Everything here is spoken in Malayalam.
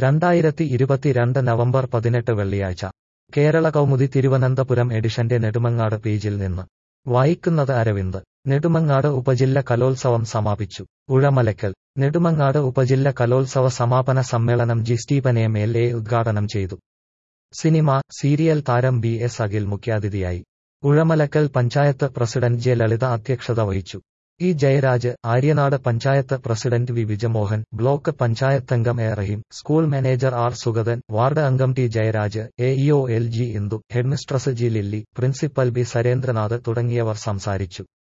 രണ്ടായിരത്തി ഇരുപത്തിരണ്ട് നവംബർ പതിനെട്ട് വെള്ളിയാഴ്ച കേരള കൗമുദി തിരുവനന്തപുരം എഡിഷന്റെ നെടുമങ്ങാട് പേജിൽ നിന്ന് വായിക്കുന്നത് അരവിന്ദ് നെടുമങ്ങാട് ഉപജില്ല കലോത്സവം സമാപിച്ചു ഉഴമലക്കൽ നെടുമങ്ങാട് ഉപജില്ല കലോത്സവ സമാപന സമ്മേളനം G Stephen M L A ഉദ്ഘാടനം ചെയ്തു സിനിമ സീരിയൽ താരം ബി എസ് അഖിൽ മുഖ്യാതിഥിയായി ഉഴമലക്കൽ പഞ്ചായത്ത് പ്രസിഡന്റ് ജെ ലളിത അധ്യക്ഷത വഹിച്ചു E Jayaraj Aryanad panchayat president V Vijamohan block പഞ്ചായത്തംഗം A Rahim school manager R Sugathan ward അംഗം T Jayaraj A EO L G Indu headmistress G Lily principal B Sarendranath തുടങ്ങിയവർ സംസാരിച്ചു